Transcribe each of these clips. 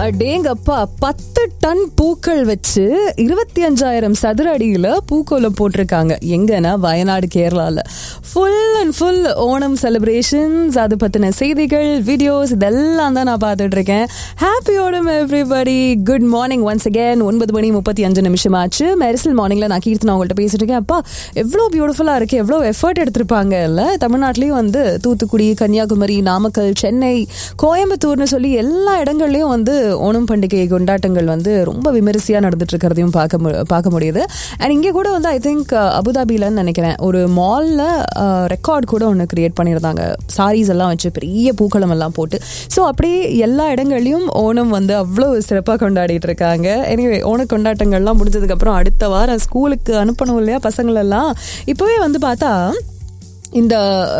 டேங்கப்பா பத்து டன் பூக்கள் வச்சு இருபத்தி அஞ்சாயிரம் சதுர அடியில பூக்கோலம் போட்டிருக்காங்க எங்கன்னா வயநாடு கேரளால full and full Onam celebrations அது பத்தின செய்திகள் வீடியோஸ் இதெல்லாம் தான் நான் பார்த்துட்டு இருக்கேன் happy Onam everybody good morning once again ஒன்பது மணி முப்பத்தி அஞ்சு நிமிஷம் ஆச்சு மெரிசல் மார்னிங்ல நான் கீர்த்தனா உங்கள்கிட்ட பேசிட்டு இருக்கேன் அப்பா எவ்வளோ பியூட்டிஃபுல்லா இருக்கு எவ்வளோ எஃபர்ட் எடுத்திருப்பாங்க இல்ல தமிழ்நாட்டிலயும் வந்து தூத்துக்குடி கன்னியாகுமரி நாமக்கல் சென்னை கோயம்புத்தூர்னு சொல்லி எல்லா இடங்கள்லயும் வந்து ஓணம் பண்டிகை கொண்டாட்டங்கள் வந்து ரொம்ப விமரிசையா நடந்துட்டு இருக்கிறதையும் பார்க்க மு- பார்க்க முடியுது அண்ட் இங்கே கூட வந்து ஐ திங்க் அபுதாபிலன்னு நினைக்கிறேன் ஒரு மால்ல ரெக்கார்ட் கூட ஒன்று கிரியேட் பண்ணியிருந்தாங்க சாரீஸ் எல்லாம் வச்சு பெரிய பூக்களம் எல்லாம் போட்டு ஸோ அப்படியே எல்லா இடங்கள்லையும் ஓணம் வந்து அவ்வளோ சிறப்பாக கொண்டாடிட்டு இருக்காங்க எனிவே ஓண கொண்டாட்டங்கள்லாம் முடிஞ்சதுக்கப்புறம் அடுத்த வாரம் ஸ்கூலுக்கு அனுப்பணும் இல்லையா பசங்களெல்லாம் இப்போவே வந்து பார்த்தா இந்த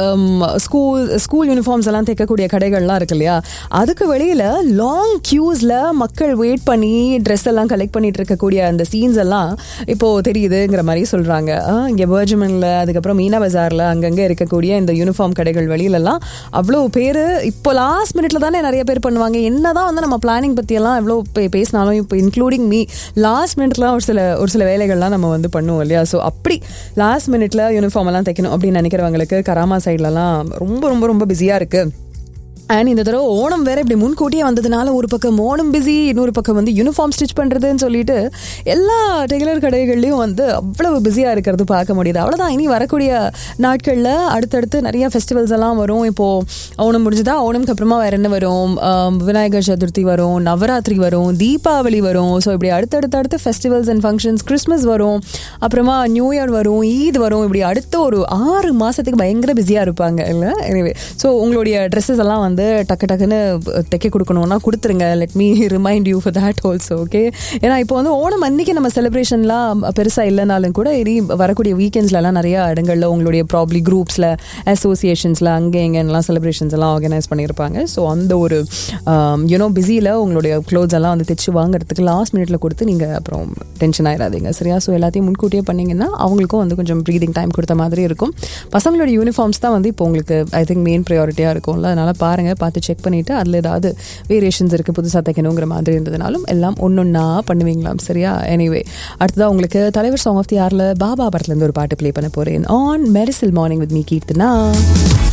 ஸ்கூல் ஸ்கூல் யூனிஃபார்ம்ஸ் எல்லாம் தைக்கக்கூடிய கடைகள்லாம் இருக்கு இல்லையா அதுக்கு வெளியில லாங் கியூஸ்ல மக்கள் வெயிட் பண்ணி ட்ரெஸ் எல்லாம் கலெக்ட் பண்ணிட்டு இருக்கக்கூடிய அந்த சீன்ஸ் எல்லாம் இப்போ தெரியுதுங்கிற மாதிரி சொல்றாங்க அஹ், இங்க வெர்ஜிமன்ல அதுக்கப்புறம் மீனா பஜார்ல அங்கங்க இருக்கக்கூடிய இந்த யூனிஃபார்ம் கடைகள் வெளியிலலாம் அவ்வளோ பேர் இப்போ லாஸ்ட் மினிட்ல தானே நிறைய பேர் பண்ணுவாங்க என்னதான் வந்து நம்ம பிளானிங் பத்தி எல்லாம் எவ்வளோ பே- பேசினாலும் இப்போ இன்க்ளூடிங் மீ லாஸ்ட் மினிட்லாம் ஒரு சில ஒரு சில வேலைகள்லாம் நம்ம வந்து பண்ணுவோம் இல்லையா ஸோ அப்படி லாஸ்ட் மினிட்ல யூனிஃபார்ம் எல்லாம் தைக்கணும் அப்படின்னு நினைக்கிறவங்களுக்கு கராமா சைட்லலாம் ரொம்ப ரொம்ப ரொம்ப பிஸியா இருக்கு அண்ட் இந்த தடவை ஓணம் வேற இப்படி முன்கூட்டியே வந்ததுனால ஒரு பக்கம் ஓணம் பிஸி இன்னொரு பக்கம் வந்து யூனிஃபார்ம் ஸ்டிச் பண்றதுன்னு சொல்லிட்டு எல்லா டெய்லர் கடைகள்லயும் வந்து அவ்வளவு பிஸியா இருக்கிறது பார்க்க முடியுது அவ்வளவுதான் இனி வரக்கூடிய நாட்கள்ல அடுத்தடுத்து நிறைய ஃபெஸ்டிவல்ஸ் எல்லாம் வரும் இப்போ ஓணம் முடிஞ்சுதா ஓணம்க்கு அப்புறமா வேற என்ன வரும் ஆம், விநாயகர் சதுர்த்தி வரும் நவராத்திரி வரும் தீபாவளி வரும் ஸோ இப்படி அடுத்தடுத்து அடுத்து ஃபெஸ்டிவல்ஸ் அண்ட் ஃபங்க்ஷன்ஸ் கிறிஸ்மஸ் வரும் அப்புறமா நியூ இயர் வரும் ஈத் வரும் இப்படி அடுத்த ஒரு ஆறு மாசத்துக்கு பயங்கர பிஸியா இருப்பாங்க இல்ல எனிவே ஸோ உங்களுடைய ட்ரெஸ்ஸஸ் எல்லாம் வந்து டக்கு டக்குன்னு தைக்க கொடுக்கணும்னா கொடுத்துருங்க let me remind you for that also okay ஏன்னா இப்போ வந்து ஓணம் அன்னைக்கு நம்ம செலிப்ரேஷன்லாம் பெருசா இல்லைனாலும் கூட இனி வரக்கூடிய வீக்கெண்ட்ஸ்லலாம் நிறைய இடங்கள்ல உங்களுடைய ப்ராப்ளி குரூப்ஸ்ல அசோசியேஷன்ஸ்ல அங்கே எங்கெல்லாம் செலிப்ரேஷன்ஸ் எல்லாம் ஆர்கனைஸ் பண்ணியிருப்பாங்க ஸோ அந்த ஒரு யூனோ பிஸியில் உங்களுடைய க்ளோத்ஸ் எல்லாம் வந்து தைச்சு வாங்குறதுக்கு லாஸ்ட் மினிட்ல கொடுத்து நீங்கள் அப்புறம் டென்ஷன் ஆயிடாதீங்க சரியா ஸோ எல்லாத்தையும் முன்கூட்டியே பண்ணீங்கன்னா அவங்களுக்கும் வந்து கொஞ்சம் ப்ரீதிங் டைம் கொடுத்த மாதிரி இருக்கும் பசங்களோட யூனிஃபார்ம்ஸ் தான் வந்து இப்போ உங்களுக்கு ஐ திங்க் மெயின் ப்ரையாரிட்டியாக இருக்கும்ல அதனால பாருங்க பார்த்து செக் பண்ணிட்டு அதில் ஏதாவது வேரியேஷன்ஸ் இருக்குது புதுசாக தைக்கணுங்கிற மாதிரி இருந்ததுனாலும் எல்லாம் ஒன்னொன்னா பண்ணுவீங்களாம் சரியா எனிவே அடுத்ததாக உங்களுக்கு தலைவர் சாங் ஆஃப் தி ஆர்ல பாபா படத்துலேருந்து ஒரு பாட்டு ப்ளே பண்ண போறேன் on Mersal morning with me Keerthana